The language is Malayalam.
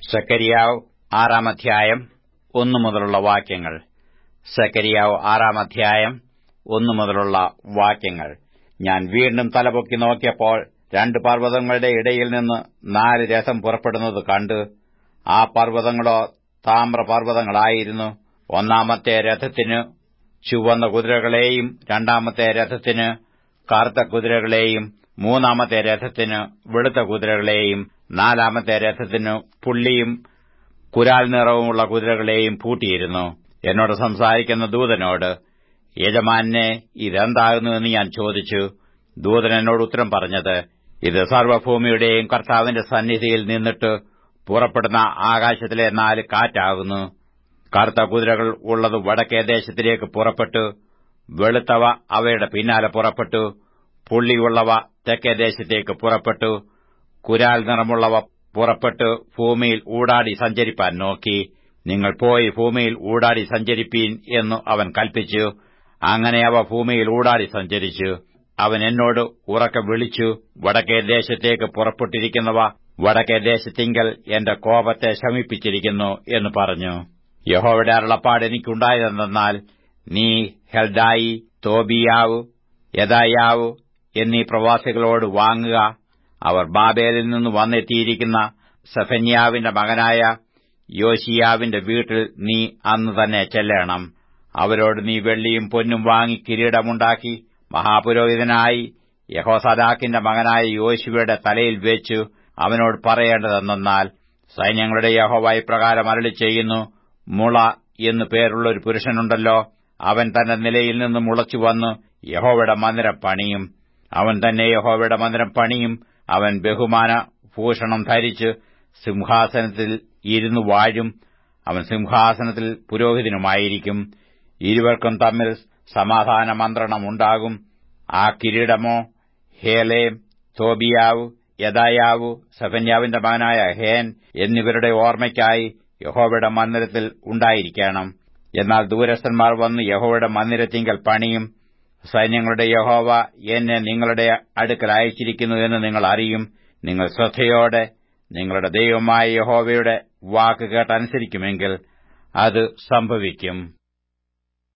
സക്കരിയാവ് ആറാം അധ്യായം ഒന്നു മുതലുള്ള വാക്യങ്ങൾ സക്കരിയാവ് ആറാം അധ്യായം ഒന്നു മുതലുള്ള വാക്യങ്ങൾ ഞാൻ വീണ്ടും തലപൊക്കി നോക്കിയപ്പോൾ രണ്ട് പർവ്വതങ്ങളുടെ ഇടയിൽ നിന്ന് നാല് രഥം പുറപ്പെടുന്നത് കണ്ടു ആ പർവ്വതങ്ങളോ താമ്രപർവ്വതങ്ങളായിരുന്നു ഒന്നാമത്തെ രഥത്തിന് ചുവന്ന കുതിരകളെയും രണ്ടാമത്തെ രഥത്തിന് കറുത്ത കുതിരകളെയും മൂന്നാമത്തെ രഥത്തിന് വെളുത്ത കുതിരകളെയും നാലാമത്തെ രഥത്തിന് പുള്ളിയും കുരാൽ നിറവുമുള്ള കുതിരകളെയും പൂട്ടിയിരുന്നു എന്നോട് സംസാരിക്കുന്ന ദൂതനോട് യജമാനെ ഇതെന്താകുന്നുവെന്ന് ഞാൻ ചോദിച്ചു ദൂതൻ എന്നോട് ഉത്തരം പറഞ്ഞത് ഇത് സർവ്വഭൂമിയുടെയും കർത്താവിന്റെ സന്നിധിയിൽ നിന്നിട്ട് പുറപ്പെടുന്ന ആകാശത്തിലെ നാല് കാറ്റാകുന്നു കറുത്ത കുതിരകൾ ഉള്ളത് വടക്കേ ദേശത്തിലേക്ക് പുറപ്പെട്ടു വെളുത്തവ അവയുടെ പിന്നാലെ പുറപ്പെട്ടു പുള്ളിയുള്ളവ തെക്കേ ദേശത്തേക്ക് പുറപ്പെട്ടു കുരാൽ നിറമുള്ളവ പുറപ്പെട്ടു ഭൂമിയിൽ ഊടാടി സഞ്ചരിപ്പാൻ നോക്കി നിങ്ങൾ പോയി ഭൂമിയിൽ ഊടാടി സഞ്ചരിപ്പീൻ എന്നു അവൻ കൽപ്പിച്ചു അങ്ങനെ അവ ഭൂമിയിൽ ഊടാടി സഞ്ചരിച്ചു അവൻ എന്നോട് ഉറക്കെ വിളിച്ചു വടക്കേ ദേശത്തേക്ക് പുറപ്പെട്ടിരിക്കുന്നവ വടക്കേ ദേശത്തിങ്കൽ എന്റെ കോപത്തെ ശമിപ്പിച്ചിരിക്കുന്നു എന്ന് പറഞ്ഞു യഹോവയുടെ അരുളപ്പാട് എനിക്കുണ്ടായതെന്നാൽ നീ ഹെൽദായി തോബിയാവ് യദായാവ് എന്നീ പ്രവാസികളോട് വാങ്ങുക അവർ ബാബേലിൽ നിന്ന് വന്നെത്തിയിരിക്കുന്ന സഫന്യാവിന്റെ മകനായ യോശിയാവിന്റെ വീട്ടിൽ നീ അന്ന് തന്നെ ചെല്ലണം അവരോട് നീ വെള്ളിയും പൊന്നും വാങ്ങി കിരീടമുണ്ടാക്കി മഹാപുരോഹിതനായി യഹോസദാക്കിന്റെ മകനായ യോശുവയുടെ തലയിൽ വെച്ചു അവനോട് പറയേണ്ടതെന്നാൽ സൈന്യങ്ങളുടെ യഹോവായി പ്രകാരം അരളി ചെയ്യുന്നു മുള എന്നു പേരുള്ള ഒരു പുരുഷനുണ്ടല്ലോ അവൻ തന്റെ നിലയിൽ നിന്ന് മുളച്ചു വന്ന് യഹോവയുടെ മന്ദിരം പണിയും അവൻ തന്നെ യഹോവയുടെ മന്ദിരം പണിയും അവൻ ബഹുമാന ഭൂഷണം ധരിച്ച് സിംഹാസനത്തിൽ ഇരുന്നു വാഴും അവൻ സിംഹാസനത്തിൽ പുരോഹിതനുമായിരിക്കും ഇരുവർക്കും തമ്മിൽ സമാധാന മന്ത്രണമുണ്ടാകും ആ കിരീടമോ ഹേലേം തോബിയാവ് യദായാവു സഫന്യാവിന്റെ മകനായ ഹേൻ എന്നിവരുടെ ഓർമ്മയ്ക്കായി യഹോവയുടെ മന്ദിരത്തിൽ ഉണ്ടായിരിക്കണം എന്നാൽ ദൂരസ്ഥന്മാർ വന്ന് യഹോവയുടെ മന്ദിരത്തിങ്കൽ പണിയും സൈന്യങ്ങളുടെ യഹോവ എന്നെ നിങ്ങളുടെ അടുക്കൽ അയച്ചിരിക്കുന്നു എന്ന് നിങ്ങൾ അറിയും നിങ്ങൾ ശ്രദ്ധയോടെ നിങ്ങളുടെ ദൈവമായ യഹോവയുടെ വാക്ക് കേട്ടനുസരിക്കുമെങ്കിൽ അത് സംഭവിക്കും